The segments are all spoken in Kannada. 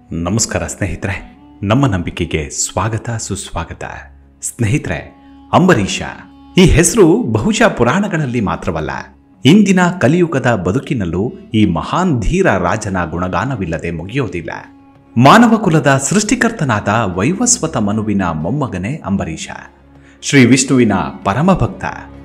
ನಮಸ್ಕಾರ ಸ್ನೇಹಿತರೆ ನಮ್ಮ ನಂಬಿಕೆಗೆ ಸ್ವಾಗತ ಸುಸ್ವಾಗತ ಸ್ನೇಹಿತರೆ ಅಂಬರೀಷ ಈ ಹೆಸರು ಬಹುಶಃ ಪುರಾಣಗಳಲ್ಲಿ ಮಾತ್ರವಲ್ಲ ಇಂದಿನ ಕಲಿಯುಗದ ಬದುಕಿನಲ್ಲೂ ಈ ಮಹಾನ್ ಧೀರ ರಾಜನ ಗುಣಗಾನವಿಲ್ಲದೆ ಮುಗಿಯೋದಿಲ್ಲ ಮಾನವ ಕುಲದ ಸೃಷ್ಟಿಕರ್ತನಾದ ವೈವಸ್ವತ ಮನುವಿನ ಮೊಮ್ಮಗನೇ ಅಂಬರೀಷ ಶ್ರೀ ವಿಷ್ಣುವಿನ ಪರಮಭಕ್ತ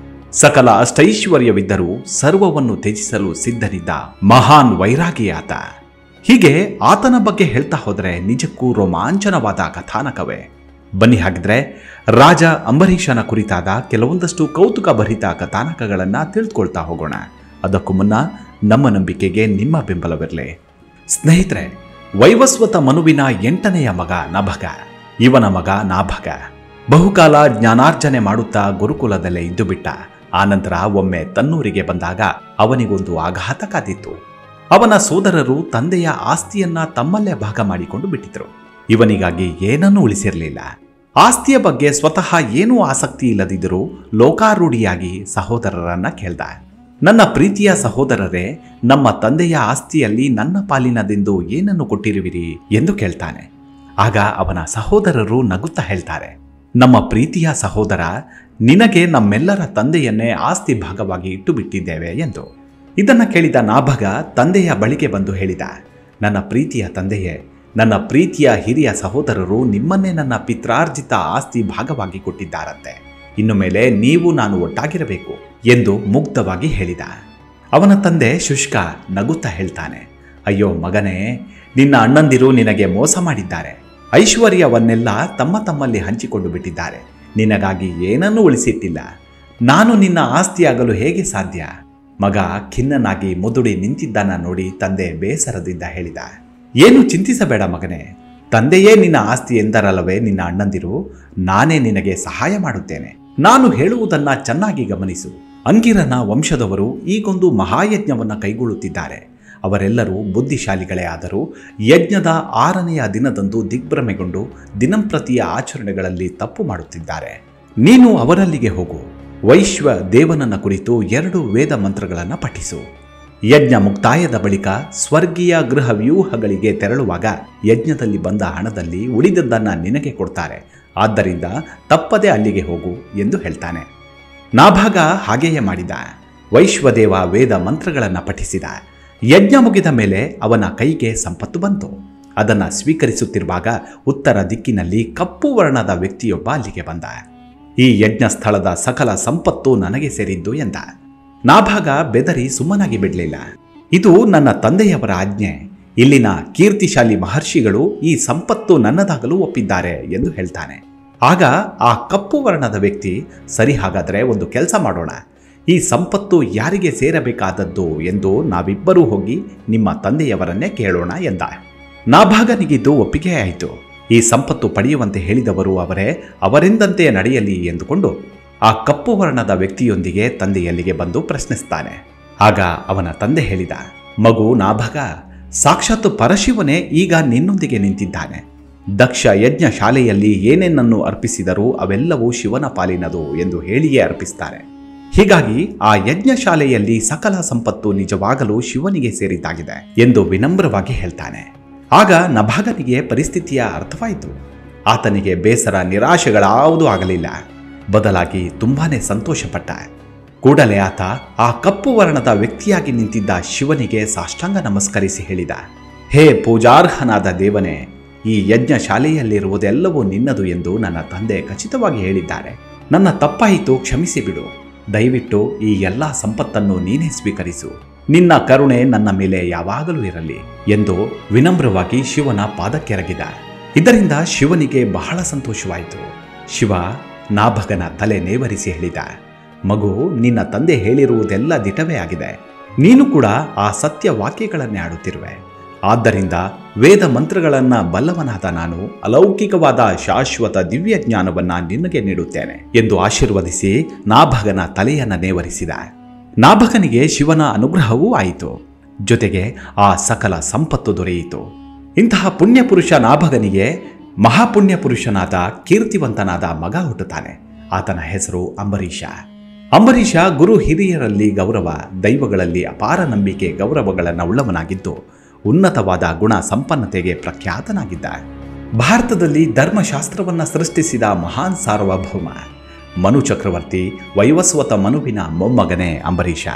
ಸಕಲ ಅಷ್ಟೈಶ್ವರ್ಯವಿದ್ದರೂ ಸರ್ವವನ್ನು ತ್ಯಜಿಸಲು ಸಿದ್ಧನಿದ್ದ ಮಹಾನ್ ವೈರಾಗಿಯಾತ ಹೀಗೆ ಆತನ ಬಗ್ಗೆ ಹೇಳ್ತಾ ಹೋದರೆ ನಿಜಕ್ಕೂ ರೋಮಾಂಚನವಾದ ಕಥಾನಕವೇ ಬನ್ನಿ ಹಾಗಿದ್ರೆ ರಾಜ ಅಂಬರೀಷನ ಕುರಿತಾದ ಕೆಲವೊಂದಷ್ಟು ಕೌತುಕ ಭರಿತ ಕಥಾನಕಗಳನ್ನು ತಿಳಿದುಕೊಳ್ತಾ ಹೋಗೋಣ ಅದಕ್ಕೂ ಮುನ್ನ ನಮ್ಮ ನಂಬಿಕೆಗೆ ನಿಮ್ಮ ಬೆಂಬಲವಿರಲಿ ಸ್ನೇಹಿತರೆ ವೈವಸ್ವತ ಮನುವಿನ ಎಂಟನೆಯ ಮಗ ನಭಗ ಇವನ ಮಗ ನಾಭಗ ಬಹುಕಾಲ ಜ್ಞಾನಾರ್ಜನೆ ಮಾಡುತ್ತಾ ಗುರುಕುಲದಲ್ಲೇ ಇದ್ದು ಬಿಟ್ಟ ಆನಂತರ ಒಮ್ಮೆ ತನ್ನೂರಿಗೆ ಬಂದಾಗ ಅವನಿಗೊಂದು ಆಘಾತ ಕಾದಿತ್ತು ಅವನ ಸೋದರರು ತಂದೆಯ ಆಸ್ತಿಯನ್ನ ತಮ್ಮಲ್ಲೇ ಭಾಗ ಮಾಡಿಕೊಂಡು ಬಿಟ್ಟಿದ್ರು ಇವನಿಗಾಗಿ ಏನನ್ನೂ ಉಳಿಸಿರಲಿಲ್ಲ ಆಸ್ತಿಯ ಬಗ್ಗೆ ಸ್ವತಃ ಏನೂ ಆಸಕ್ತಿ ಇಲ್ಲದಿದ್ದರೂ ಲೋಕಾರೂಢಿಯಾಗಿ ಸಹೋದರರನ್ನ ಕೇಳ್ದ ನನ್ನ ಪ್ರೀತಿಯ ಸಹೋದರರೇ ನಮ್ಮ ತಂದೆಯ ಆಸ್ತಿಯಲ್ಲಿ ನನ್ನ ಪಾಲಿನದೆಂದು ಏನನ್ನು ಕೊಟ್ಟಿರುವಿರಿ ಎಂದು ಕೇಳ್ತಾನೆ ಆಗ ಅವನ ಸಹೋದರರು ನಗುತ್ತಾ ಹೇಳ್ತಾರೆ ನಮ್ಮ ಪ್ರೀತಿಯ ಸಹೋದರ ನಿನಗೆ ನಮ್ಮೆಲ್ಲರ ತಂದೆಯನ್ನೇ ಆಸ್ತಿ ಭಾಗವಾಗಿ ಇಟ್ಟು ಬಿಟ್ಟಿದ್ದೇವೆ ಎಂದು ಇದನ್ನ ಕೇಳಿದ ನಾಭಗ ತಂದೆಯ ಬಳಿಗೆ ಬಂದು ಹೇಳಿದ ನನ್ನ ಪ್ರೀತಿಯ ತಂದೆಯೇ ನನ್ನ ಪ್ರೀತಿಯ ಹಿರಿಯ ಸಹೋದರರು ನಿಮ್ಮನ್ನೇ ನನ್ನ ಪಿತ್ರಾರ್ಜಿತ ಆಸ್ತಿ ಭಾಗವಾಗಿ ಕೊಟ್ಟಿದ್ದಾರಂತೆ ಇನ್ನು ಮೇಲೆ ನೀವು ನಾನು ಒಟ್ಟಾಗಿರಬೇಕು ಎಂದು ಮುಗ್ಧವಾಗಿ ಹೇಳಿದ ಅವನ ತಂದೆ ಶುಷ್ಕ ನಗುತ್ತಾ ಹೇಳ್ತಾನೆ ಅಯ್ಯೋ ಮಗನೇ ನಿನ್ನ ಅಣ್ಣಂದಿರು ನಿನಗೆ ಮೋಸ ಮಾಡಿದ್ದಾರೆ ಐಶ್ವರ್ಯವನ್ನೆಲ್ಲ ತಮ್ಮ ತಮ್ಮಲ್ಲಿ ಹಂಚಿಕೊಂಡು ಬಿಟ್ಟಿದ್ದಾರೆ ನಿನಗಾಗಿ ಏನನ್ನೂ ಉಳಿಸಿಟ್ಟಿಲ್ಲ ನಾನು ನಿನ್ನ ಆಸ್ತಿಯಾಗಲು ಹೇಗೆ ಸಾಧ್ಯ ಮಗ ಖಿನ್ನನಾಗಿ ಮುದುಡಿ ನಿಂತಿದ್ದನ್ನ ನೋಡಿ ತಂದೆ ಬೇಸರದಿಂದ ಹೇಳಿದ ಏನು ಚಿಂತಿಸಬೇಡ ಮಗನೇ ತಂದೆಯೇ ನಿನ್ನ ಆಸ್ತಿ ಎಂದರಲ್ಲವೇ ನಿನ್ನ ಅಣ್ಣಂದಿರು ನಾನೇ ನಿನಗೆ ಸಹಾಯ ಮಾಡುತ್ತೇನೆ ನಾನು ಹೇಳುವುದನ್ನ ಚೆನ್ನಾಗಿ ಗಮನಿಸು ಅಂಗಿರನ ವಂಶದವರು ಈಗೊಂದು ಮಹಾಯಜ್ಞವನ್ನ ಕೈಗೊಳ್ಳುತ್ತಿದ್ದಾರೆ ಅವರೆಲ್ಲರೂ ಬುದ್ಧಿಶಾಲಿಗಳೇ ಆದರೂ ಯಜ್ಞದ ಆರನೆಯ ದಿನದಂದು ದಿಗ್ಭ್ರಮೆಗೊಂಡು ದಿನಂಪ್ರತಿಯ ಆಚರಣೆಗಳಲ್ಲಿ ತಪ್ಪು ಮಾಡುತ್ತಿದ್ದಾರೆ ನೀನು ಅವರಲ್ಲಿಗೆ ಹೋಗು ವೈಶ್ವ ದೇವನನ್ನ ಕುರಿತು ಎರಡು ವೇದ ಮಂತ್ರಗಳನ್ನು ಪಠಿಸು ಯಜ್ಞ ಮುಕ್ತಾಯದ ಬಳಿಕ ಸ್ವರ್ಗೀಯ ಗೃಹ ವ್ಯೂಹಗಳಿಗೆ ತೆರಳುವಾಗ ಯಜ್ಞದಲ್ಲಿ ಬಂದ ಹಣದಲ್ಲಿ ಉಳಿದದ್ದನ್ನ ನಿನಗೆ ಕೊಡ್ತಾರೆ ಆದ್ದರಿಂದ ತಪ್ಪದೆ ಅಲ್ಲಿಗೆ ಹೋಗು ಎಂದು ಹೇಳ್ತಾನೆ ನಾಭಾಗ ಹಾಗೆಯೇ ಮಾಡಿದ ವೈಶ್ವದೇವ ವೇದ ಮಂತ್ರಗಳನ್ನು ಪಠಿಸಿದ ಯಜ್ಞ ಮುಗಿದ ಮೇಲೆ ಅವನ ಕೈಗೆ ಸಂಪತ್ತು ಬಂತು ಅದನ್ನು ಸ್ವೀಕರಿಸುತ್ತಿರುವಾಗ ಉತ್ತರ ದಿಕ್ಕಿನಲ್ಲಿ ಕಪ್ಪು ವರ್ಣದ ವ್ಯಕ್ತಿಯೊಬ್ಬ ಅಲ್ಲಿಗೆ ಬಂದ ಈ ಯಜ್ಞ ಸ್ಥಳದ ಸಕಲ ಸಂಪತ್ತು ನನಗೆ ಸೇರಿದ್ದು ಎಂದ ನಾಭಾಗ ಬೆದರಿ ಸುಮ್ಮನಾಗಿ ಬಿಡಲಿಲ್ಲ ಇದು ನನ್ನ ತಂದೆಯವರ ಆಜ್ಞೆ ಇಲ್ಲಿನ ಕೀರ್ತಿಶಾಲಿ ಮಹರ್ಷಿಗಳು ಈ ಸಂಪತ್ತು ನನ್ನದಾಗಲು ಒಪ್ಪಿದ್ದಾರೆ ಎಂದು ಹೇಳ್ತಾನೆ ಆಗ ಆ ಕಪ್ಪು ವರ್ಣದ ವ್ಯಕ್ತಿ ಸರಿ ಹಾಗಾದರೆ ಒಂದು ಕೆಲಸ ಮಾಡೋಣ ಈ ಸಂಪತ್ತು ಯಾರಿಗೆ ಸೇರಬೇಕಾದದ್ದು ಎಂದು ನಾವಿಬ್ಬರೂ ಹೋಗಿ ನಿಮ್ಮ ತಂದೆಯವರನ್ನೇ ಕೇಳೋಣ ಎಂದ ನಾಭಾಗನಿಗಿದ್ದು ಒಪ್ಪಿಗೆ ಆಯಿತು ಈ ಸಂಪತ್ತು ಪಡೆಯುವಂತೆ ಹೇಳಿದವರು ಅವರೇ ಅವರೆಂದಂತೆ ನಡೆಯಲಿ ಎಂದುಕೊಂಡು ಆ ಕಪ್ಪು ವರ್ಣದ ವ್ಯಕ್ತಿಯೊಂದಿಗೆ ತಂದೆಯಲ್ಲಿಗೆ ಬಂದು ಪ್ರಶ್ನಿಸ್ತಾನೆ ಆಗ ಅವನ ತಂದೆ ಹೇಳಿದ ಮಗು ನಾಭಗ ಸಾಕ್ಷಾತ್ ಪರಶಿವನೇ ಈಗ ನಿನ್ನೊಂದಿಗೆ ನಿಂತಿದ್ದಾನೆ ದಕ್ಷ ಯಜ್ಞ ಶಾಲೆಯಲ್ಲಿ ಏನೇನನ್ನು ಅರ್ಪಿಸಿದರೂ ಅವೆಲ್ಲವೂ ಶಿವನ ಪಾಲಿನದು ಎಂದು ಹೇಳಿಯೇ ಅರ್ಪಿಸ್ತಾರೆ ಹೀಗಾಗಿ ಆ ಯಜ್ಞ ಶಾಲೆಯಲ್ಲಿ ಸಕಲ ಸಂಪತ್ತು ನಿಜವಾಗಲೂ ಶಿವನಿಗೆ ಸೇರಿದ್ದಾಗಿದೆ ಎಂದು ವಿನಮ್ರವಾಗಿ ಹೇಳ್ತಾನೆ ಆಗ ನಭಾಗನಿಗೆ ಪರಿಸ್ಥಿತಿಯ ಅರ್ಥವಾಯಿತು ಆತನಿಗೆ ಬೇಸರ ನಿರಾಶೆಗಳಾವುದೂ ಆಗಲಿಲ್ಲ ಬದಲಾಗಿ ತುಂಬಾನೇ ಸಂತೋಷಪಟ್ಟ ಕೂಡಲೇ ಆತ ಆ ಕಪ್ಪು ವರ್ಣದ ವ್ಯಕ್ತಿಯಾಗಿ ನಿಂತಿದ್ದ ಶಿವನಿಗೆ ಸಾಷ್ಟಾಂಗ ನಮಸ್ಕರಿಸಿ ಹೇಳಿದ ಹೇ ಪೂಜಾರ್ಹನಾದ ದೇವನೇ ಈ ಯಜ್ಞ ಶಾಲೆಯಲ್ಲಿರುವುದೆಲ್ಲವೂ ನಿನ್ನದು ಎಂದು ನನ್ನ ತಂದೆ ಖಚಿತವಾಗಿ ಹೇಳಿದ್ದಾರೆ ನನ್ನ ತಪ್ಪಾಯಿತು ಕ್ಷಮಿಸಿ ಬಿಡು ದಯವಿಟ್ಟು ಈ ಎಲ್ಲ ಸಂಪತ್ತನ್ನು ನೀನೇ ಸ್ವೀಕರಿಸು ನಿನ್ನ ಕರುಣೆ ನನ್ನ ಮೇಲೆ ಯಾವಾಗಲೂ ಇರಲಿ ಎಂದು ವಿನಮ್ರವಾಗಿ ಶಿವನ ಪಾದಕ್ಕೆರಗಿದ ಇದರಿಂದ ಶಿವನಿಗೆ ಬಹಳ ಸಂತೋಷವಾಯಿತು ಶಿವ ನಾಭಗನ ತಲೆ ನೇವರಿಸಿ ಹೇಳಿದ ಮಗು ನಿನ್ನ ತಂದೆ ಹೇಳಿರುವುದೆಲ್ಲ ದಿಟವೇ ಆಗಿದೆ ನೀನು ಕೂಡ ಆ ಸತ್ಯ ವಾಕ್ಯಗಳನ್ನೇ ಆಡುತ್ತಿರುವೆ ಆದ್ದರಿಂದ ವೇದ ಮಂತ್ರಗಳನ್ನ ಬಲ್ಲವನಾದ ನಾನು ಅಲೌಕಿಕವಾದ ಶಾಶ್ವತ ದಿವ್ಯ ಜ್ಞಾನವನ್ನ ನಿನಗೆ ನೀಡುತ್ತೇನೆ ಎಂದು ಆಶೀರ್ವದಿಸಿ ನಾಭಗನ ತಲೆಯನ್ನ ನೇವರಿಸಿದ ನಾಭಗನಿಗೆ ಶಿವನ ಅನುಗ್ರಹವೂ ಆಯಿತು ಜೊತೆಗೆ ಆ ಸಕಲ ಸಂಪತ್ತು ದೊರೆಯಿತು ಇಂತಹ ಪುಣ್ಯಪುರುಷ ನಾಭಗನಿಗೆ ಮಹಾಪುಣ್ಯ ಪುರುಷನಾದ ಕೀರ್ತಿವಂತನಾದ ಮಗ ಹುಟ್ಟುತ್ತಾನೆ ಆತನ ಹೆಸರು ಅಂಬರೀಷ ಅಂಬರೀಷ ಗುರು ಹಿರಿಯರಲ್ಲಿ ಗೌರವ ದೈವಗಳಲ್ಲಿ ಅಪಾರ ನಂಬಿಕೆ ಗೌರವಗಳನ್ನು ಉಳ್ಳವನಾಗಿದ್ದು ಉನ್ನತವಾದ ಗುಣ ಸಂಪನ್ನತೆಗೆ ಪ್ರಖ್ಯಾತನಾಗಿದ್ದ ಭಾರತದಲ್ಲಿ ಧರ್ಮಶಾಸ್ತ್ರವನ್ನ ಸೃಷ್ಟಿಸಿದ ಮಹಾನ್ ಸಾರ್ವಭೌಮ ಮನು ಚಕ್ರವರ್ತಿ ವೈವಸ್ವತ ಮನುವಿನ ಮೊಮ್ಮಗನೇ ಅಂಬರೀಷ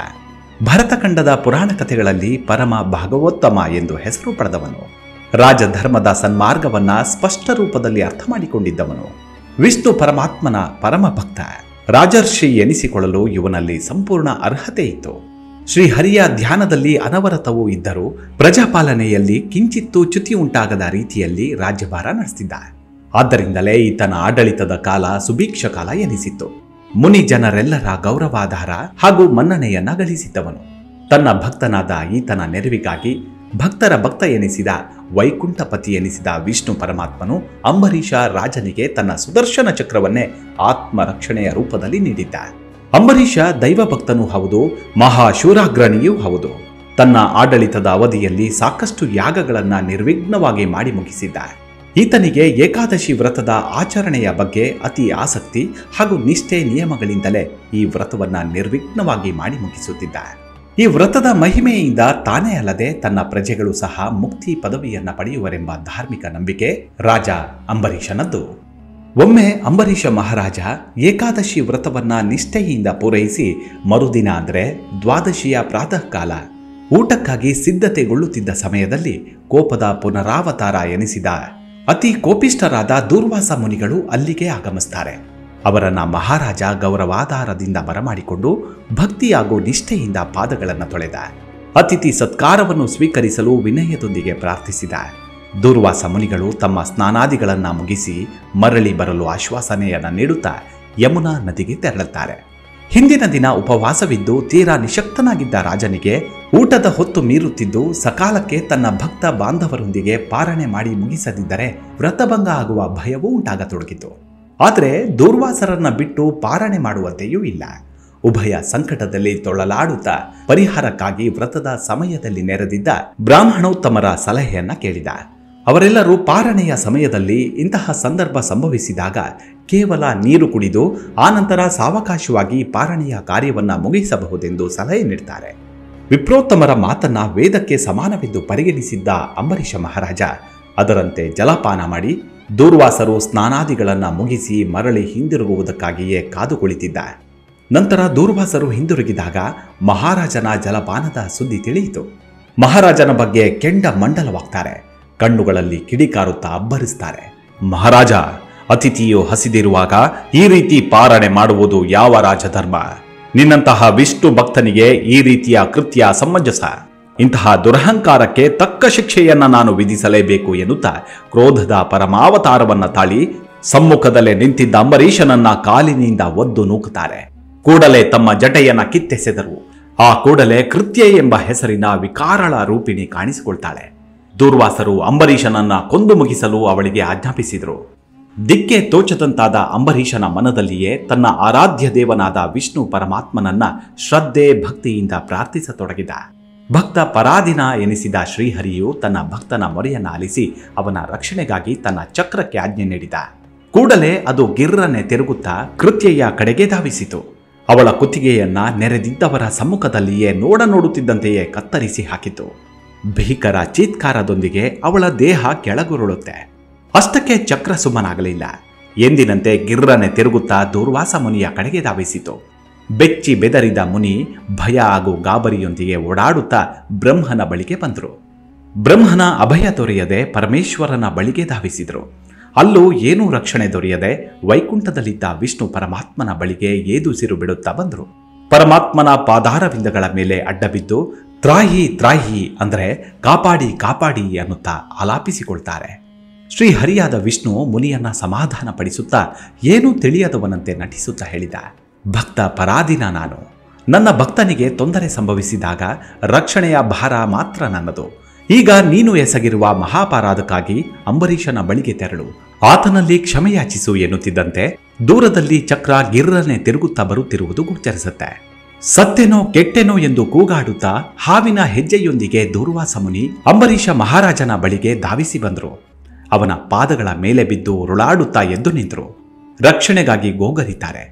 ಭರತಖಂಡದ ಪುರಾಣ ಕಥೆಗಳಲ್ಲಿ ಪರಮ ಭಾಗವೋತ್ತಮ ಎಂದು ಹೆಸರು ಪಡೆದವನು ರಾಜಧರ್ಮದ ಸನ್ಮಾರ್ಗವನ್ನ ಸ್ಪಷ್ಟ ರೂಪದಲ್ಲಿ ಅರ್ಥ ಮಾಡಿಕೊಂಡಿದ್ದವನು ವಿಷ್ಣು ಪರಮಾತ್ಮನ ಪರಮ ಭಕ್ತ ರಾಜರ್ಷಿ ಎನಿಸಿಕೊಳ್ಳಲು ಇವನಲ್ಲಿ ಸಂಪೂರ್ಣ ಅರ್ಹತೆ ಇತ್ತು ಶ್ರೀಹರಿಯ ಧ್ಯಾನದಲ್ಲಿ ಅನವರತವೂ ಇದ್ದರೂ ಪ್ರಜಾಪಾಲನೆಯಲ್ಲಿ ಕಿಂಚಿತ್ತೂ ಚ್ಯುತಿ ಉಂಟಾಗದ ರೀತಿಯಲ್ಲಿ ರಾಜ್ಯಭಾರ ನಡೆಸಿದ್ದ ಆದ್ದರಿಂದಲೇ ಈತನ ಆಡಳಿತದ ಕಾಲ ಸುಭೀಕ್ಷ ಕಾಲ ಎನಿಸಿತ್ತು ಮುನಿ ಜನರೆಲ್ಲರ ಗೌರವಾಧಾರ ಹಾಗೂ ಮನ್ನಣೆಯನ್ನ ಗಳಿಸಿದ್ದವನು ತನ್ನ ಭಕ್ತನಾದ ಈತನ ನೆರವಿಗಾಗಿ ಭಕ್ತರ ಭಕ್ತ ಎನಿಸಿದ ವೈಕುಂಠಪತಿ ಎನಿಸಿದ ವಿಷ್ಣು ಪರಮಾತ್ಮನು ಅಂಬರೀಷ ರಾಜನಿಗೆ ತನ್ನ ಸುದರ್ಶನ ಚಕ್ರವನ್ನೇ ಆತ್ಮರಕ್ಷಣೆಯ ರೂಪದಲ್ಲಿ ನೀಡಿದ್ದ ಅಂಬರೀಷ ದೈವ ಭಕ್ತನೂ ಹೌದು ಮಹಾಶೂರಾಗ್ರಣಿಯೂ ಹೌದು ತನ್ನ ಆಡಳಿತದ ಅವಧಿಯಲ್ಲಿ ಸಾಕಷ್ಟು ಯಾಗಗಳನ್ನ ನಿರ್ವಿಘ್ನವಾಗಿ ಮಾಡಿ ಮುಗಿಸಿದ್ದ ಈತನಿಗೆ ಏಕಾದಶಿ ವ್ರತದ ಆಚರಣೆಯ ಬಗ್ಗೆ ಅತಿ ಆಸಕ್ತಿ ಹಾಗೂ ನಿಷ್ಠೆ ನಿಯಮಗಳಿಂದಲೇ ಈ ವ್ರತವನ್ನ ನಿರ್ವಿಘ್ನವಾಗಿ ಮಾಡಿ ಮುಗಿಸುತ್ತಿದ್ದ ಈ ವ್ರತದ ಮಹಿಮೆಯಿಂದ ತಾನೇ ಅಲ್ಲದೆ ತನ್ನ ಪ್ರಜೆಗಳು ಸಹ ಮುಕ್ತಿ ಪದವಿಯನ್ನ ಪಡೆಯುವರೆಂಬ ಧಾರ್ಮಿಕ ನಂಬಿಕೆ ರಾಜ ಅಂಬರೀಷನದ್ದು ಒಮ್ಮೆ ಅಂಬರೀಷ ಮಹಾರಾಜ ಏಕಾದಶಿ ವ್ರತವನ್ನ ನಿಷ್ಠೆಯಿಂದ ಪೂರೈಸಿ ಮರುದಿನ ಅಂದರೆ ದ್ವಾದಶಿಯ ಪ್ರಾತಃ ಕಾಲ ಊಟಕ್ಕಾಗಿ ಸಿದ್ಧತೆಗೊಳ್ಳುತ್ತಿದ್ದ ಸಮಯದಲ್ಲಿ ಕೋಪದ ಪುನರಾವತಾರ ಎನಿಸಿದ ಅತಿ ಕೋಪಿಷ್ಠರಾದ ದೂರ್ವಾಸ ಮುನಿಗಳು ಅಲ್ಲಿಗೆ ಆಗಮಿಸ್ತಾರೆ ಅವರನ್ನ ಮಹಾರಾಜ ಗೌರವಾಧಾರದಿಂದ ಬರಮಾಡಿಕೊಂಡು ಭಕ್ತಿ ಹಾಗೂ ನಿಷ್ಠೆಯಿಂದ ಪಾದಗಳನ್ನು ತೊಳೆದ ಅತಿಥಿ ಸತ್ಕಾರವನ್ನು ಸ್ವೀಕರಿಸಲು ವಿನಯದೊಂದಿಗೆ ಪ್ರಾರ್ಥಿಸಿದ ದೂರ್ವಾಸ ಮುನಿಗಳು ತಮ್ಮ ಸ್ನಾನಾದಿಗಳನ್ನ ಮುಗಿಸಿ ಮರಳಿ ಬರಲು ಆಶ್ವಾಸನೆಯನ್ನ ನೀಡುತ್ತಾ ಯಮುನಾ ನದಿಗೆ ತೆರಳುತ್ತಾರೆ ಹಿಂದಿನ ದಿನ ಉಪವಾಸವಿದ್ದು ತೀರಾ ನಿಶಕ್ತನಾಗಿದ್ದ ರಾಜನಿಗೆ ಊಟದ ಹೊತ್ತು ಮೀರುತ್ತಿದ್ದು ಸಕಾಲಕ್ಕೆ ತನ್ನ ಭಕ್ತ ಬಾಂಧವರೊಂದಿಗೆ ಪಾರಣೆ ಮಾಡಿ ಮುಗಿಸದಿದ್ದರೆ ವ್ರತಭಂಗ ಆಗುವ ಭಯವೂ ಉಂಟಾಗತೊಡಗಿತು ಆದರೆ ದೂರ್ವಾಸರನ್ನ ಬಿಟ್ಟು ಪಾರಣೆ ಮಾಡುವಂತೆಯೂ ಇಲ್ಲ ಉಭಯ ಸಂಕಟದಲ್ಲಿ ತೊಳಲಾಡುತ್ತಾ ಪರಿಹಾರಕ್ಕಾಗಿ ವ್ರತದ ಸಮಯದಲ್ಲಿ ನೆರೆದಿದ್ದ ಬ್ರಾಹ್ಮಣೋತ್ತಮರ ಸಲಹೆಯನ್ನ ಕೇಳಿದ ಅವರೆಲ್ಲರೂ ಪಾರಣೆಯ ಸಮಯದಲ್ಲಿ ಇಂತಹ ಸಂದರ್ಭ ಸಂಭವಿಸಿದಾಗ ಕೇವಲ ನೀರು ಕುಡಿದು ಆನಂತರ ಸಾವಕಾಶವಾಗಿ ಪಾರಣೆಯ ಕಾರ್ಯವನ್ನ ಮುಗಿಸಬಹುದೆಂದು ಸಲಹೆ ನೀಡ್ತಾರೆ ವಿಪ್ರೋತ್ತಮರ ಮಾತನ್ನ ವೇದಕ್ಕೆ ಸಮಾನವೆಂದು ಪರಿಗಣಿಸಿದ್ದ ಅಂಬರೀಷ ಮಹಾರಾಜ ಅದರಂತೆ ಜಲಪಾನ ಮಾಡಿ ದೂರ್ವಾಸರು ಸ್ನಾನಾದಿಗಳನ್ನ ಮುಗಿಸಿ ಮರಳಿ ಹಿಂದಿರುಗುವುದಕ್ಕಾಗಿಯೇ ಕಾದು ಕುಳಿತಿದ್ದ ನಂತರ ದೂರ್ವಾಸರು ಹಿಂದಿರುಗಿದಾಗ ಮಹಾರಾಜನ ಜಲಪಾನದ ಸುದ್ದಿ ತಿಳಿಯಿತು ಮಹಾರಾಜನ ಬಗ್ಗೆ ಕೆಂಡ ಮಂಡಲವಾಗ್ತಾರೆ ಕಣ್ಣುಗಳಲ್ಲಿ ಕಿಡಿಕಾರುತ್ತಾ ಅಬ್ಬರಿಸ್ತಾರೆ ಮಹಾರಾಜ ಅತಿಥಿಯು ಹಸಿದಿರುವಾಗ ಈ ರೀತಿ ಪಾರಣೆ ಮಾಡುವುದು ಯಾವ ರಾಜಧರ್ಮ ನಿನ್ನಂತಹ ವಿಷ್ಣು ಭಕ್ತನಿಗೆ ಈ ರೀತಿಯ ಕೃತ್ಯ ಸಮಂಜಸ ಇಂತಹ ದುರಹಂಕಾರಕ್ಕೆ ತಕ್ಕ ಶಿಕ್ಷೆಯನ್ನ ನಾನು ವಿಧಿಸಲೇಬೇಕು ಎನ್ನುತ್ತಾ ಕ್ರೋಧದ ಪರಮಾವತಾರವನ್ನ ತಾಳಿ ಸಮ್ಮುಖದಲ್ಲೇ ನಿಂತಿದ್ದ ಅಂಬರೀಷನನ್ನ ಕಾಲಿನಿಂದ ಒದ್ದು ನೂಕುತ್ತಾರೆ ಕೂಡಲೇ ತಮ್ಮ ಜಟೆಯನ್ನ ಕಿತ್ತೆಸೆದರು ಆ ಕೂಡಲೇ ಕೃತ್ಯ ಎಂಬ ಹೆಸರಿನ ವಿಕಾರಳ ರೂಪಿಣಿ ಕಾಣಿಸಿಕೊಳ್ತಾಳೆ ದೂರ್ವಾಸರು ಅಂಬರೀಷನನ್ನ ಕೊಂದು ಮುಗಿಸಲು ಅವಳಿಗೆ ಆಜ್ಞಾಪಿಸಿದರು ದಿಕ್ಕೆ ತೋಚದಂತಾದ ಅಂಬರೀಷನ ಮನದಲ್ಲಿಯೇ ತನ್ನ ಆರಾಧ್ಯ ದೇವನಾದ ವಿಷ್ಣು ಪರಮಾತ್ಮನನ್ನ ಶ್ರದ್ಧೆ ಭಕ್ತಿಯಿಂದ ಪ್ರಾರ್ಥಿಸತೊಡಗಿದ ಭಕ್ತ ಪರಾದಿನ ಎನಿಸಿದ ಶ್ರೀಹರಿಯು ತನ್ನ ಭಕ್ತನ ಮೊರೆಯನ್ನ ಆಲಿಸಿ ಅವನ ರಕ್ಷಣೆಗಾಗಿ ತನ್ನ ಚಕ್ರಕ್ಕೆ ಆಜ್ಞೆ ನೀಡಿದ ಕೂಡಲೇ ಅದು ಗಿರ್ರನೆ ತಿರುಗುತ್ತಾ ಕೃತ್ಯೆಯ ಕಡೆಗೆ ಧಾವಿಸಿತು ಅವಳ ಕುತ್ತಿಗೆಯನ್ನ ನೆರೆದಿದ್ದವರ ಸಮ್ಮುಖದಲ್ಲಿಯೇ ನೋಡ ನೋಡುತ್ತಿದ್ದಂತೆಯೇ ಕತ್ತರಿಸಿ ಹಾಕಿತು ಭೀಕರ ಚೀತ್ಕಾರದೊಂದಿಗೆ ಅವಳ ದೇಹ ಕೆಳಗುರುಳುತ್ತೆ ಅಷ್ಟಕ್ಕೆ ಚಕ್ರ ಸುಮ್ಮನಾಗಲಿಲ್ಲ ಎಂದಿನಂತೆ ಗಿರ್ರನೆ ತಿರುಗುತ್ತಾ ದೂರ್ವಾಸ ಮುನಿಯ ಕಡೆಗೆ ಧಾವಿಸಿತು ಬೆಚ್ಚಿ ಬೆದರಿದ ಮುನಿ ಭಯ ಹಾಗೂ ಗಾಬರಿಯೊಂದಿಗೆ ಓಡಾಡುತ್ತಾ ಬ್ರಹ್ಮನ ಬಳಿಗೆ ಬಂದರು ಬ್ರಹ್ಮನ ಅಭಯ ದೊರೆಯದೆ ಪರಮೇಶ್ವರನ ಬಳಿಗೆ ಧಾವಿಸಿದರು ಅಲ್ಲೂ ಏನೂ ರಕ್ಷಣೆ ದೊರೆಯದೆ ವೈಕುಂಠದಲ್ಲಿದ್ದ ವಿಷ್ಣು ಪರಮಾತ್ಮನ ಬಳಿಗೆ ಏದುಸಿರು ಬಿಡುತ್ತಾ ಬಂದರು ಪರಮಾತ್ಮನ ಪಾದಾರವಿಂದಗಳ ಮೇಲೆ ಅಡ್ಡಬಿದ್ದು ತ್ರಾಹಿ ತ್ರಾಹಿ ಅಂದರೆ ಕಾಪಾಡಿ ಕಾಪಾಡಿ ಅನ್ನುತ್ತಾ ಆಲಾಪಿಸಿಕೊಳ್ತಾರೆ ಶ್ರೀ ಹರಿಯಾದ ವಿಷ್ಣು ಮುನಿಯನ್ನ ಸಮಾಧಾನ ಪಡಿಸುತ್ತಾ ಏನೂ ತಿಳಿಯದವನಂತೆ ನಟಿಸುತ್ತಾ ಹೇಳಿದ ಭಕ್ತ ಪರಾಧೀನ ನಾನು ನನ್ನ ಭಕ್ತನಿಗೆ ತೊಂದರೆ ಸಂಭವಿಸಿದಾಗ ರಕ್ಷಣೆಯ ಭಾರ ಮಾತ್ರ ನನ್ನದು ಈಗ ನೀನು ಎಸಗಿರುವ ಮಹಾಪರಾಧಕ್ಕಾಗಿ ಅಂಬರೀಷನ ಬಳಿಗೆ ತೆರಳು ಆತನಲ್ಲಿ ಕ್ಷಮೆಯಾಚಿಸು ಎನ್ನುತ್ತಿದ್ದಂತೆ ದೂರದಲ್ಲಿ ಚಕ್ರ ಗಿರ್ರನೆ ತಿರುಗುತ್ತಾ ಬರುತ್ತಿರುವುದು ಗೋಚರಿಸುತ್ತೆ ಸತ್ತೆನೋ ಕೆಟ್ಟೆನೋ ಎಂದು ಕೂಗಾಡುತ್ತಾ ಹಾವಿನ ಹೆಜ್ಜೆಯೊಂದಿಗೆ ದೂರ್ವಾಸ ಮುನಿ ಅಂಬರೀಷ ಮಹಾರಾಜನ ಬಳಿಗೆ ಧಾವಿಸಿ ಬಂದರು ಅವನ ಪಾದಗಳ ಮೇಲೆ ಬಿದ್ದು ಉರುಳಾಡುತ್ತಾ ಎದ್ದು ನಿಂತರು ರಕ್ಷಣೆಗಾಗಿ ಗೋಗರಿತಾರೆ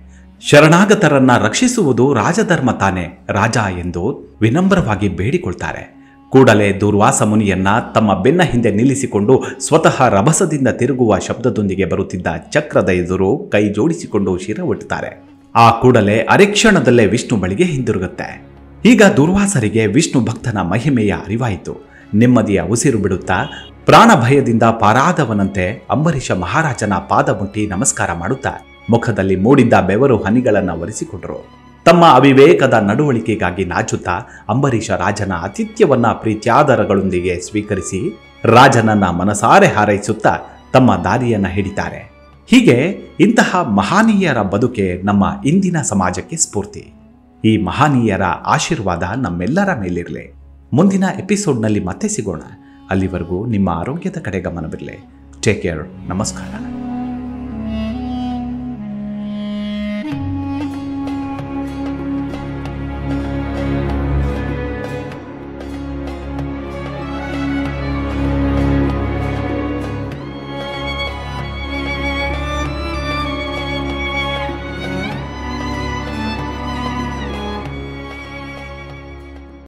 ಶರಣಾಗತರನ್ನ ರಕ್ಷಿಸುವುದು ರಾಜಧರ್ಮ ತಾನೆ ರಾಜ ಎಂದು ವಿನಮ್ರವಾಗಿ ಬೇಡಿಕೊಳ್ತಾರೆ ಕೂಡಲೇ ದುರ್ವಾಸ ಮುನಿಯನ್ನ ತಮ್ಮ ಬೆನ್ನ ಹಿಂದೆ ನಿಲ್ಲಿಸಿಕೊಂಡು ಸ್ವತಃ ರಭಸದಿಂದ ತಿರುಗುವ ಶಬ್ದದೊಂದಿಗೆ ಬರುತ್ತಿದ್ದ ಚಕ್ರದ ಎದುರು ಕೈ ಜೋಡಿಸಿಕೊಂಡು ಶಿರ ಒಟ್ಟುತ್ತಾರೆ ಆ ಕೂಡಲೇ ಅರೆಕ್ಷಣದಲ್ಲೇ ವಿಷ್ಣು ಬಳಿಗೆ ಹಿಂದಿರುಗುತ್ತೆ ಈಗ ದುರ್ವಾಸರಿಗೆ ವಿಷ್ಣು ಭಕ್ತನ ಮಹಿಮೆಯ ಅರಿವಾಯಿತು ನೆಮ್ಮದಿಯ ಉಸಿರು ಬಿಡುತ್ತಾ ಪ್ರಾಣ ಭಯದಿಂದ ಪಾರಾದವನಂತೆ ಅಂಬರೀಷ ಮಹಾರಾಜನ ಪಾದ ಮುಟ್ಟಿ ನಮಸ್ಕಾರ ಮಾಡುತ್ತಾ ಮುಖದಲ್ಲಿ ಮೂಡಿದ್ದ ಬೆವರು ಹನಿಗಳನ್ನು ಒರೆಸಿಕೊಂಡರು ತಮ್ಮ ಅವಿವೇಕದ ನಡವಳಿಕೆಗಾಗಿ ನಾಚುತ್ತಾ ಅಂಬರೀಷ ರಾಜನ ಆತಿಥ್ಯವನ್ನ ಪ್ರೀತ್ಯಾದರಗಳೊಂದಿಗೆ ಸ್ವೀಕರಿಸಿ ರಾಜನನ್ನ ಮನಸಾರೆ ಹಾರೈಸುತ್ತಾ ತಮ್ಮ ದಾರಿಯನ್ನ ಹಿಡಿತಾರೆ ಹೀಗೆ ಇಂತಹ ಮಹಾನೀಯರ ಬದುಕೆ ನಮ್ಮ ಇಂದಿನ ಸಮಾಜಕ್ಕೆ ಸ್ಫೂರ್ತಿ ಈ ಮಹಾನೀಯರ ಆಶೀರ್ವಾದ ನಮ್ಮೆಲ್ಲರ ಮೇಲಿರಲಿ ಮುಂದಿನ ಎಪಿಸೋಡ್ನಲ್ಲಿ ಮತ್ತೆ ಸಿಗೋಣ ಅಲ್ಲಿವರೆಗೂ ನಿಮ್ಮ ಆರೋಗ್ಯದ ಕಡೆ ಗಮನವಿರಲಿ ಟೇಕ್ ಕೇರ್ ನಮಸ್ಕಾರ